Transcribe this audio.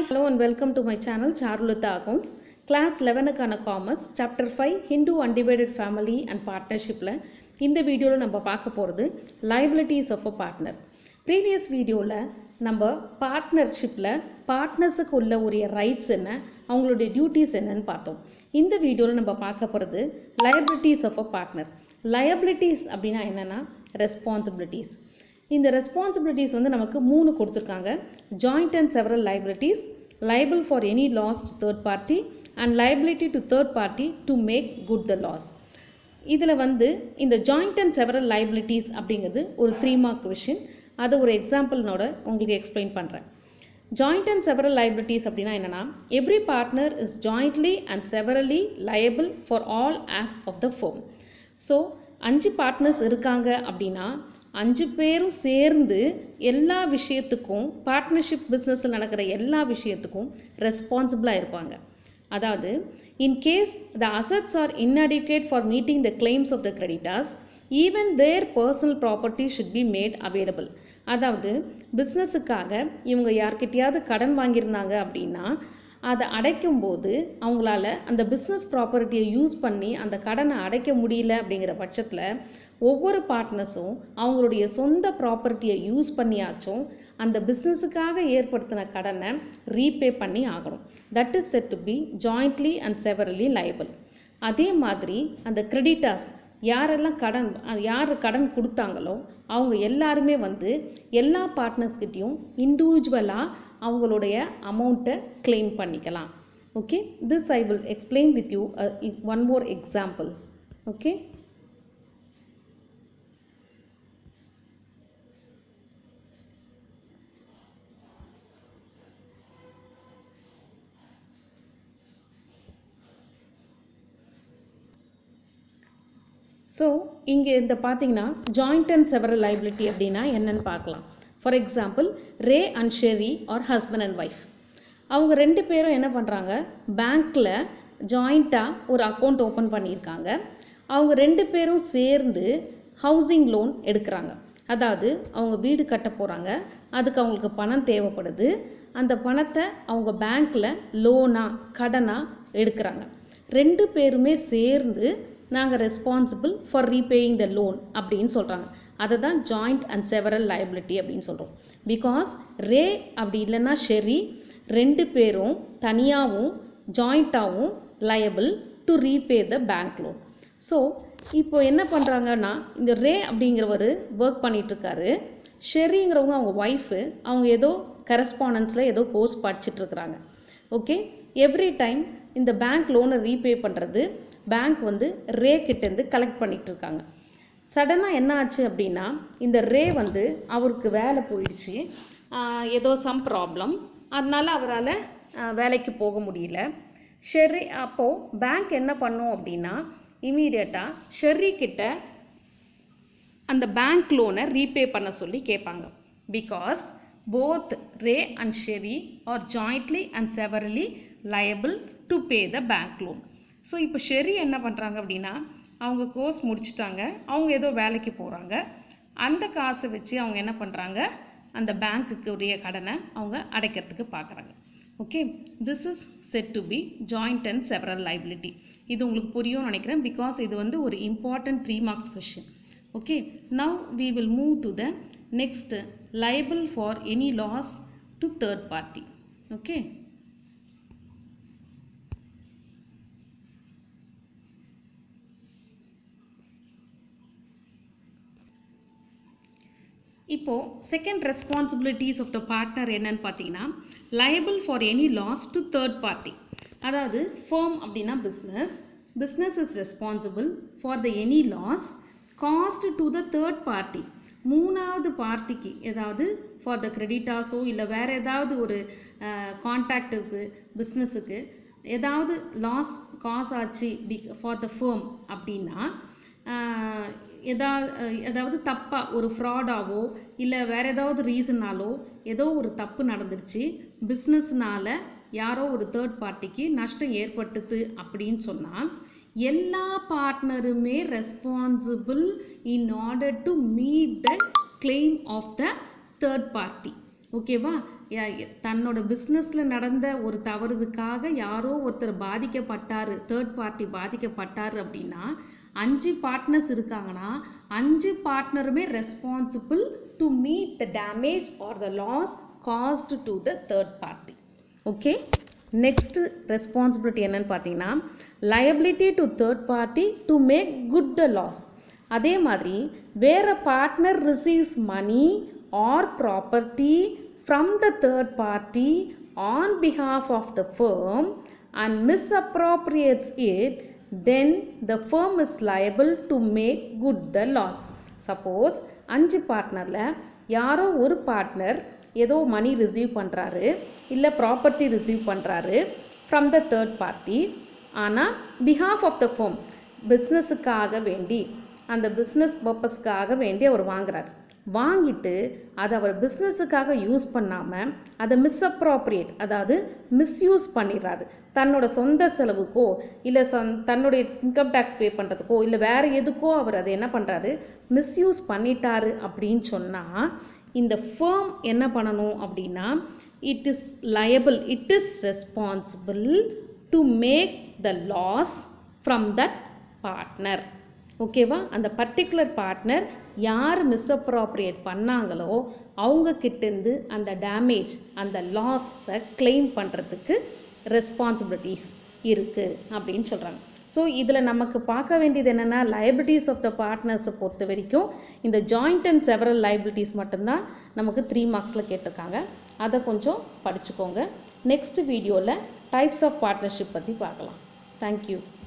Hello and welcome to my channel Charulata Accounts. Class 11க்கான commerce chapter five Hindu undivided family and பார்ட்னர்ஷிப்பில் இந்த வீடியோவில் நம்ம பார்க்க போகிறது liabilities of a partner previous வீடியோவில் நம்ம பார்ட்னர்ஷிப்பில் பார்ட்னர்ஸுக்கு உள்ள உரிய ரைட்ஸ் என்ன அவங்களுடைய டியூட்டிஸ் என்னன்னு பார்த்தோம் இந்த வீடியோவில் நம்ம பார்க்க போகிறது liabilities of a partner liabilities அப்படின்னா என்னென்னா ரெஸ்பான்சிபிலிட்டிஸ் இந்த ரெஸ்பான்சிபிலிட்டிஸ் வந்து நமக்கு மூணு கொடுத்துருக்காங்க joint and several liabilities liable for any loss to third party and liability to third party to make good the loss இதில் வந்து இந்த ஜாயிண்ட் அண்ட் செவரல் liabilities அப்படிங்கிறது ஒரு த்ரீ மார்க் கொஷின் அதை ஒரு எக்ஸாம்பிள்னோட உங்களுக்கு எக்ஸ்பிளைன் பண்ணுறேன் ஜாயிண்ட் அண்ட் செவரல் liabilities அப்படின்னா என்னென்னா every partner is jointly and severally liable for all acts of the firm so அஞ்சு பார்ட்னர்ஸ் இருக்காங்க அப்படின்னா அஞ்சு பேரும் சேர்ந்து எல்லா விஷயத்துக்கும் பார்ட்னர்ஷிப் பிஸ்னஸில் நடக்கிற எல்லா விஷயத்துக்கும் ரெஸ்பான்சிபிளாக இருப்பாங்க அதாவது in case the assets are inadequate for meeting the claims of the creditors even their personal property should be made available அதாவது பிஸ்னஸுக்காக இவங்க யார்கிட்டயாவது கடன் வாங்கியிருந்தாங்க அப்படின்னா அதை அடைக்கும்போது அவங்களால அந்த பிஸ்னஸ் ப்ராப்பர்ட்டியை யூஸ் பண்ணி அந்த கடனை அடைக்க முடியல அப்படிங்கிற பட்சத்தில் ஒவ்வொரு பார்ட்னர்ஸும் அவங்களுடைய சொந்த ப்ராப்பர்ட்டியை யூஸ் பண்ணியாச்சும் அந்த பிஸ்னஸுக்காக ஏற்படுத்தின கடனை ரீபே பண்ணி ஆகணும் that is said to be jointly and severally liable அதே மாதிரி அந்த கிரெடிட்டாஸ் யாரெல்லாம் கடன் யார் கடன் கொடுத்தாங்களோ அவங்க எல்லாருமே வந்து எல்லா பார்ட்னர்ஸ்கிட்டையும் இண்டிவிஜுவலாக அவங்களுடைய அமௌண்ட்டை கிளைம் பண்ணிக்கலாம் okay this I will explain with you one more example okay so இங்கே இந்த பார்த்தீங்கன்னா ஜாயிண்ட் அண்ட் செவரல் லைபிலிட்டி அப்படின்னா என்னன்னு பார்க்கலாம் for example Ray and Sherry are husband and wife அவங்க ரெண்டு பேரும் என்ன பண்ணுறாங்க பேங்க்கில் ஜாயிண்ட்டாக ஒரு அக்கௌண்ட் ஓப்பன் பண்ணியிருக்காங்க அவங்க ரெண்டு பேரும் சேர்ந்து ஹவுசிங் லோன் எடுக்கிறாங்க அதாவது அவங்க வீடு கட்ட போகிறாங்க அதுக்கு அவங்களுக்கு பணம் தேவைப்படுது அந்த பணத்தை அவங்க பேங்க்கில் லோனாக கடனாக எடுக்கிறாங்க ரெண்டு பேருமே சேர்ந்து நாங்கள் responsible for repaying the loan அப்படின்னு சொல்கிறாங்க அதை தான் ஜாயிண்ட் அண்ட் செவரல் லைபிலிட்டி அப்படின்னு சொல்கிறோம் பிகாஸ் ரே அப்படி இல்லைன்னா ஷெரி ரெண்டு பேரும் தனியாகவும் ஜாயிண்ட்டாகவும் liable to repay the bank loan so இப்போ என்ன பண்ணுறாங்கன்னா இந்த ரே அப்படிங்கிறவர் ஒர்க் பண்ணிகிட்ருக்காரு ஷெரிங்கிறவங்க அவங்க ஒய்ஃபு அவங்க ஏதோ கரஸ்பாண்டன்ஸில் ஏதோ கோர்ஸ் படிச்சிட்ருக்குறாங்க ஓகே எவ்ரி டைம் இந்த பேங்க் லோனை ரீபே பண்ணுறது பேங்க் வந்து ரே கிட்டேருந்து கலெக்ட் பண்ணிகிட்டு இருக்காங்க சடனாக என்ன ஆச்சு அப்படின்னா இந்த ரே வந்து அவருக்கு வேலை போயிடுச்சு ஏதோ சம் ப்ராப்ளம் அதனால் அவரால் வேலைக்கு போக முடியல ஷெர்ரி அப்போது பேங்க் என்ன பண்ணும் அப்படின்னா இமீடியட்டாக ஷெர்ரி கிட்ட அந்த பேங்க் லோனை ரீபே பண்ண சொல்லி கேட்பாங்க because both Ray and Sherry are jointly and severally liable to pay the bank loan so இப்போ ஷெரி என்ன பண்ணுறாங்க அப்படின்னா அவங்க கோர்ஸ் முடிச்சிட்டாங்க அவங்க ஏதோ வேலைக்கு போகிறாங்க அந்த காசை வச்சு அவங்க என்ன பண்ணுறாங்க அந்த பேங்க்குக்கு உரிய கடனை அவங்க அடைக்கிறதுக்கு பார்க்குறாங்க okay this is said to be joint and several liability இது உங்களுக்கு புரியும்னு நினைக்கிறேன் பிகாஸ் இது வந்து ஒரு important three marks question okay now we will move to the next liable for any loss to third party okay இப்போது second responsibilities of the partner என்னன்னு பார்த்தீங்கன்னா liable for any loss to third party அதாவது firm அப்படின்னா business business is responsible for the any loss caused to the third party மூணாவது பார்ட்டிக்கு ஏதாவது for the கிரெடிட்டாஸோ இல்லை வேறு ஏதாவது ஒரு கான்டாக்டுக்கு பிஸ்னஸுக்கு ஏதாவது லாஸ் காஸ் ஆச்சு பி ஃபார் த ஃபேம் அப்படின்னா எதாவது ஏதாவது தப்பாக ஒரு ஃப்ராடாவோ இல்லை வேறு ஏதாவது ரீசன்னாலோ ஏதோ ஒரு தப்பு நடந்துருச்சு பிஸ்னஸ்னால் யாரோ ஒரு தேர்ட் பார்ட்டிக்கு நஷ்டம் ஏற்பட்டுது அப்படின்னு சொன்னால் எல்லா பார்ட்னருமே responsible in order to meet the claim of the third party ஓகேவா யா- தன்னோட பிஸ்னஸில் நடந்த ஒரு தவறுதுக்காக யாரோ ஒருத்தர் பாதிக்கப்பட்டார் தேர்ட் பார்ட்டி பாதிக்கப்பட்டார் அப்படின்னா அஞ்சு பார்ட்னர்ஸ் இருக்காங்கன்னா அஞ்சு பார்ட்னருமே responsible to meet the damage or the loss caused to the third party okay next responsibility என்னன்னு பார்த்தீங்கன்னா liability to third party to make good the loss அதே மாதிரி வேற partner receives money or property from the third party on behalf of the firm and misappropriates it then the firm is liable to make good the loss suppose அஞ்சு பார்ட்னரில் யாரோ ஒரு partner ஏதோ மணி receive பண்ணுறாரு இல்லை ப்ராப்பர்ட்டி ரிசீவ் பண்ணுறாரு from the third party ஆனால் behalf of the firm பிஸ்னஸுக்காக வேண்டி அந்த பிஸ்னஸ் பர்பஸ்க்காக வேண்டி அவர் வாங்குறாரு வாங்கிட்டு அதை அவர் பிஸ்னஸுக்காக யூஸ் பண்ணாமல் அதை மிஸ்அப்ராப்ரியேட் அதாவது மிஸ்யூஸ் பண்ணிடுறாரு தன்னோட சொந்த செலவுக்கோ இல்லை சந் தன்னுடைய இன்கம் டேக்ஸ் பே பண்ணுறதுக்கோ இல்லை வேறு எதுக்கோ அவர் அதை என்ன பண்ணுறாரு மிஸ்யூஸ் பண்ணிட்டாரு அப்படின்னு சொன்னால் இந்த ஃபேம் என்ன பண்ணணும் அப்படின்னா it is liable it is responsible to make the loss from that partner ஓகேவா அந்த பர்டிகுலர் பார்ட்னர் யார் மிஸ்அப்ராப்ரியேட் பண்ணாங்களோ அவங்க கிட்டேருந்து அந்த டேமேஜ் அந்த லாஸை claim பண்ணுறதுக்கு ரெஸ்பான்சிபிலிட்டிஸ் இருக்குது அப்படின்னு சொல்கிறாங்க ஸோ இதில் நமக்கு பார்க்க வேண்டியது என்னென்னா liabilities ஆஃப் த பார்ட்னர்ஸை பொறுத்த வரைக்கும் இந்த ஜாயிண்ட் அண்ட் செவரல் liabilities மட்டும்தான் நமக்கு த்ரீ மார்க்ஸில் கேட்டிருக்காங்க அதை கொஞ்சம் படிச்சுக்கோங்க நெக்ஸ்ட் வீடியோவில் டைப்ஸ் ஆஃப் பார்ட்னர்ஷிப் பற்றி பார்க்கலாம் தேங்க்யூ